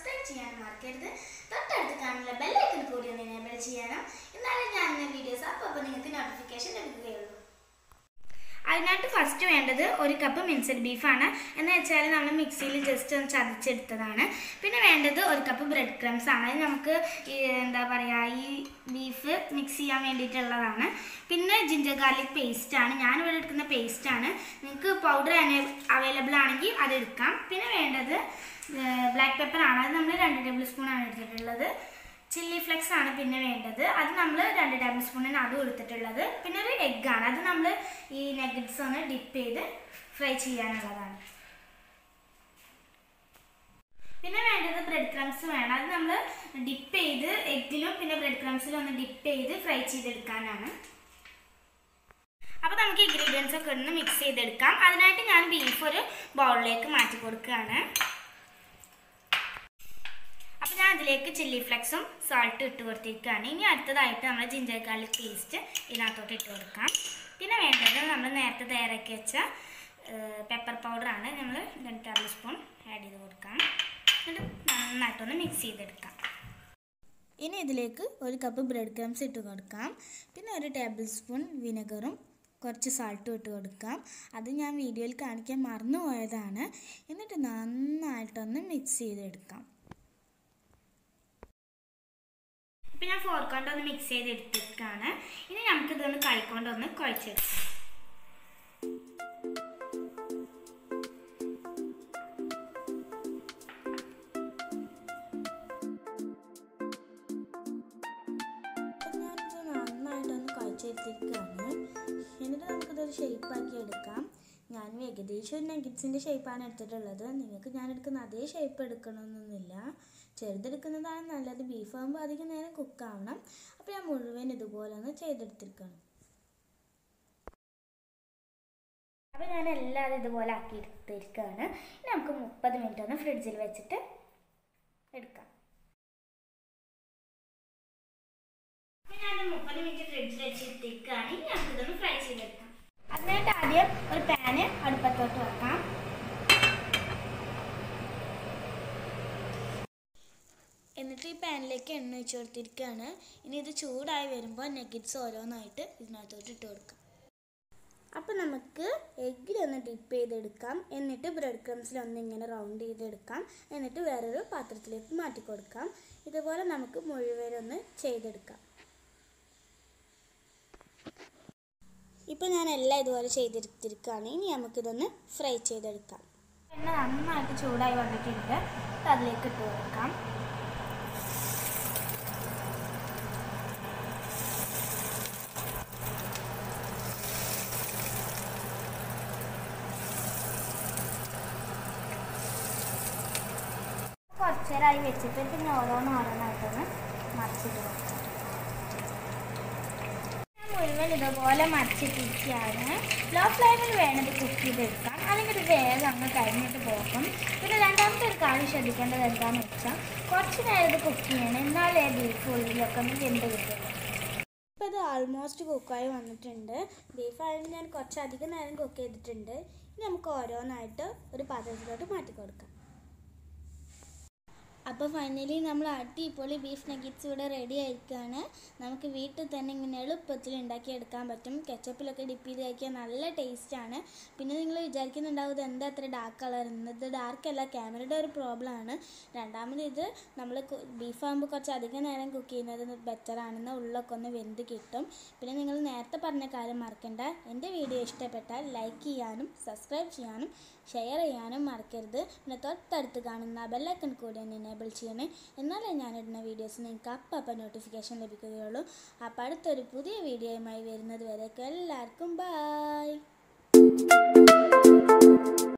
subscribe ചെയ്യാൻ മറക്കരുത് തൊട്ടടുത്ത് കാണുന്ന ബെല്ലൈക്കൺ കൂടി ഒന്ന് എനേബിൾ ചെയ്യണം എന്നാലേ ഞാൻ ഇന്ന വീഡിയോസ് അപ്പോൾ അപ്പോൾ നിങ്ങൾക്ക് നോട്ടിഫിക്കേഷൻ ലഭിക്കുകയുള്ളൂ അതിനായിട്ട് ഫസ്റ്റ് വേണ്ടത് ഒരു കപ്പ് മിൻസഡ് ബീഫാണ് എന്ന് വെച്ചാൽ നമ്മൾ മിക്സിയിൽ ജസ്റ്റ് ഒന്ന് ചതച്ചെടുത്തതാണ് പിന്നെ വേണ്ടത് ഒരു കപ്പ് ബ്രെഡ് ക്രംസ് ആണ് അത് നമുക്ക് ഈ എന്താ പറയുക ഈ ബീഫ് മിക്സ് ചെയ്യാൻ വേണ്ടിയിട്ടുള്ളതാണ് പിന്നെ ജിഞ്ചർ ഗാർലിക് പേസ്റ്റ് ആണ് ഞാനിവിടെ എടുക്കുന്ന പേസ്റ്റ് ആണ് നിങ്ങൾക്ക് പൗഡർ അവൈലബിൾ ആണെങ്കിൽ അത് എടുക്കാം പിന്നെ വേണ്ടത് ബ്ലാക്ക് പെപ്പർ ആണ് അത് നമ്മൾ രണ്ട് ടേബിൾ സ്പൂൺ ആണ് എടുത്തിട്ടുള്ളത് ചില്ലി ഫ്ലെക്സ് ആണ് പിന്നെ വേണ്ടത് അത് നമ്മൾ രണ്ട് ടേബിൾ സ്പൂണിന് അതും എടുത്തിട്ടുള്ളത് പിന്നെ ഒരു egg ആണ് അത് നമ്മൾ ഈ നെഗറ്റ്സ് ഒന്ന് ഡിപ്പ് ചെയ്ത് ഫ്രൈ ചെയ്യാനുള്ളതാണ് പിന്നെ വേണ്ടത് ബ്രെഡ് ക്രംസ് വേണം അത് നമ്മൾ ഡിപ്പ് ചെയ്ത് എഗ്ഗിലും പിന്നെ ബ്രെഡ് ക്രംസിലും ഒന്ന് ഡിപ്പ് ചെയ്ത് ഫ്രൈ ചെയ്തെടുക്കാനാണ് അപ്പോൾ നമുക്ക് ഇൻഗ്രീഡിയൻസ് ഒക്കെ ഒന്ന് മിക്സ് ചെയ്തെടുക്കാം അതിനായിട്ട് ഞാൻ ബീഫ് ഒരു ബൗളിലേക്ക് മാറ്റി കൊടുക്കുകയാണ് അപ്പോൾ ഞാൻ അതിലേക്ക് ചില്ലി ഫ്ലെക്സും സാൾട്ടും ഇട്ട് കൊടുത്തിരിക്കുകയാണ് ഇനി അടുത്തതായിട്ട് നമ്മൾ ജിഞ്ചർ ഗാർലിക് പേസ്റ്റ് ഇതിനകത്തോട്ട് ഇട്ട് കൊടുക്കാം പിന്നെ വേണ്ടത് നമ്മൾ നേരത്തെ തയ്യാറാക്കി വെച്ച പെപ്പർ പൗഡറാണ് നമ്മൾ രണ്ട് ടേബിൾ സ്പൂൺ ആഡ് ചെയ്ത് കൊടുക്കാം എന്നിട്ട് നന്നായിട്ടൊന്ന് മിക്സ് ചെയ്തെടുക്കാം ഇനി ഇതിലേക്ക് ഒരു കപ്പ് ബ്രെഡ് ക്രംസ് ഇട്ട് കൊടുക്കാം പിന്നെ ഒരു ടേബിൾ സ്പൂൺ വിനെഗറും കുറച്ച് സാൾട്ടും ഇട്ട് കൊടുക്കാം അത് ഞാൻ വീഡിയോയിൽ കാണിക്കാൻ മറന്നു പോയതാണ് എന്നിട്ട് നന്നായിട്ടൊന്ന് മിക്സ് ചെയ്തെടുക്കാം ഇപ്പം ഞാൻ ഫോർക്ക് കൊണ്ട് ഒന്ന് മിക്സ് ചെയ്ത് എടുത്തിട്ടാണ് ഇനി നമുക്കിതൊന്ന് കൈക്കൊണ്ടൊന്ന് കുഴച്ചെടുക്കാം ഞാനിത് നന്നായിട്ടൊന്ന് കുഴച്ചെടുത്തിരിക്കുകയാണ് എന്നിട്ട് നമുക്കിതൊരു ഷേപ്പാക്കി എടുക്കാം ഞാൻ ഏകദേശം ഒരു നെഗറ്റ്സിൻ്റെ ഷേപ്പാണ് എടുത്തിട്ടുള്ളത് നിങ്ങൾക്ക് ഞാൻ എടുക്കുന്ന അതേ ഷേപ്പ് എടുക്കണമെന്നൊന്നുമില്ല ചെറുതെടുക്കുന്നതാണ് നല്ലത് ബീഫ് ആകുമ്പോൾ അധികം നേരം കുക്കാവണം അപ്പോൾ ഞാൻ മുഴുവൻ ഇതുപോലെ ഒന്ന് ചെയ്തെടുത്തിരിക്കണം അപ്പോൾ ഞാൻ എല്ലാം ഇതുപോലെ ആക്കി എടുത്തിരിക്കുകയാണ് ഇനി നമുക്ക് മുപ്പത് മിനിറ്റ് ഒന്ന് ഫ്രിഡ്ജിൽ വെച്ചിട്ട് എടുക്കാം അപ്പോൾ ഞാൻ മുപ്പത് മിനിറ്റ് ഫ്രിഡ്ജിൽ വെച്ചിട്ടിരിക്കുകയാണ് ഇനി നമുക്കിതൊന്ന് ഫ്രൈ ചെയ്തെടുക്കാം അതിനായിട്ട് ആദ്യം ഒരു പാന് അടുപ്പത്തോട്ട് വെക്കാം എന്നിട്ട് ഈ പാനിലേക്ക് എണ്ണ ഒഴിച്ച് കൊടുത്തിരിക്കുകയാണ് ഇനി ഇത് ചൂടായി വരുമ്പോൾ നെഗറ്റ്സ് ഓരോന്നായിട്ട് ഇതിനകത്തോട്ട് ഇട്ട് കൊടുക്കാം അപ്പോൾ നമുക്ക് എഗ്ഗിലൊന്ന് ഡിപ്പ് ചെയ്തെടുക്കാം എന്നിട്ട് ബ്രെഡ് ക്രംസിൽ ഒന്ന് ഇങ്ങനെ റൗണ്ട് ചെയ്തെടുക്കാം എന്നിട്ട് വേറൊരു പാത്രത്തിലേക്ക് മാറ്റി കൊടുക്കാം ഇതുപോലെ നമുക്ക് മുഴുവനൊന്ന് ചെയ്തെടുക്കാം ഇപ്പോൾ ഞാൻ എല്ലാം ഇതുപോലെ ചെയ്തെടുത്തിരിക്കുകയാണ് ഇനി നമുക്കിതൊന്ന് ഫ്രൈ ചെയ്തെടുക്കാം എണ്ണ നന്നായിട്ട് ചൂടായി വന്നിട്ടുണ്ട് അതിലേക്ക് ഇട്ട് കൊടുക്കാം കുറച്ച് നേരമായി വെച്ചിട്ട് പിന്നെ ഓരോന്ന് ഓരോന്നായിട്ടൊന്ന് മറിച്ചിട്ട് കൊടുക്കാം ഞാൻ മുഴുവൻ ഇതുപോലെ മറിച്ചിട്ടിരിക്കുകയാണ് ലോ ഫ്ലെയിമിൽ വേണത് കുക്ക് ചെയ്തെടുക്കാം അല്ലെങ്കിൽ ഇത് വേഗം അങ്ങ് കഴിഞ്ഞിട്ട് പോകും പിന്നെ രണ്ടാമത്തെ ഒരു കാര്യം ശ്രദ്ധിക്കേണ്ടത് എന്താണെന്ന് വെച്ചാൽ കുറച്ച് നേരം ഇത് കുക്ക് ചെയ്യണം എന്നാലേ ബീഫ് ഉള്ളിലൊക്കെ ഒന്ന് വെന്ത് കിട്ടുള്ളൂ ഇപ്പോൾ ഇത് ആൾമോസ്റ്റ് കുക്കായി വന്നിട്ടുണ്ട് ബീഫ് ആയാലും ഞാൻ കുറച്ചധികം നേരം കുക്ക് ചെയ്തിട്ടുണ്ട് ഇനി നമുക്ക് ഓരോന്നായിട്ട് ഒരു പാത്രത്തിലോട്ട് മാറ്റി കൊടുക്കാം അപ്പോൾ ഫൈനലി നമ്മൾ അടിപൊളി ബീഫ് നഗറ്റ്സ് ഇവിടെ റെഡി ആയിരിക്കുകയാണ് നമുക്ക് വീട്ടിൽ തന്നെ ഇങ്ങനെ എളുപ്പത്തിൽ ഉണ്ടാക്കിയെടുക്കാൻ പറ്റും കെച്ചപ്പിലൊക്കെ ഡിപ്പ് ചെയ്ത് കഴിക്കാൻ നല്ല ടേസ്റ്റാണ് പിന്നെ നിങ്ങൾ വിചാരിക്കുന്നുണ്ടാവും ഇത് എന്താ അത്ര ഡാർക്ക് കളർ ഇത് ഡാർക്ക് അല്ല ക്യാമറയുടെ ഒരു പ്രോബ്ലം ആണ് രണ്ടാമത് ഇത് നമ്മൾ ബീഫ് ആകുമ്പോൾ കുറച്ച് അധികം നേരം കുക്ക് ചെയ്യുന്നത് ബെറ്റർ ആണെന്ന് ഉള്ളൊക്കെ ഒന്ന് വെന്ത് കിട്ടും പിന്നെ നിങ്ങൾ നേരത്തെ പറഞ്ഞ കാര്യം മറക്കണ്ട എൻ്റെ വീഡിയോ ഇഷ്ടപ്പെട്ടാൽ ലൈക്ക് ചെയ്യാനും സബ്സ്ക്രൈബ് ചെയ്യാനും ഷെയർ ചെയ്യാനും മറക്കരുത് പിന്നെ തൊട്ടടുത്ത് കാണുന്ന ബെല്ലൈക്കൺ കൂടി ഒന്ന് എനേബിൾ ചെയ്യണേ എന്നാലേ ഞാനിടുന്ന വീഡിയോസ് നിങ്ങൾക്ക് അപ്പം അപ്പം നോട്ടിഫിക്കേഷൻ ലഭിക്കുകയുള്ളൂ അപ്പോൾ അടുത്തൊരു പുതിയ വീഡിയോയുമായി വരുന്നത് വരേക്കും എല്ലാവർക്കും ബായ്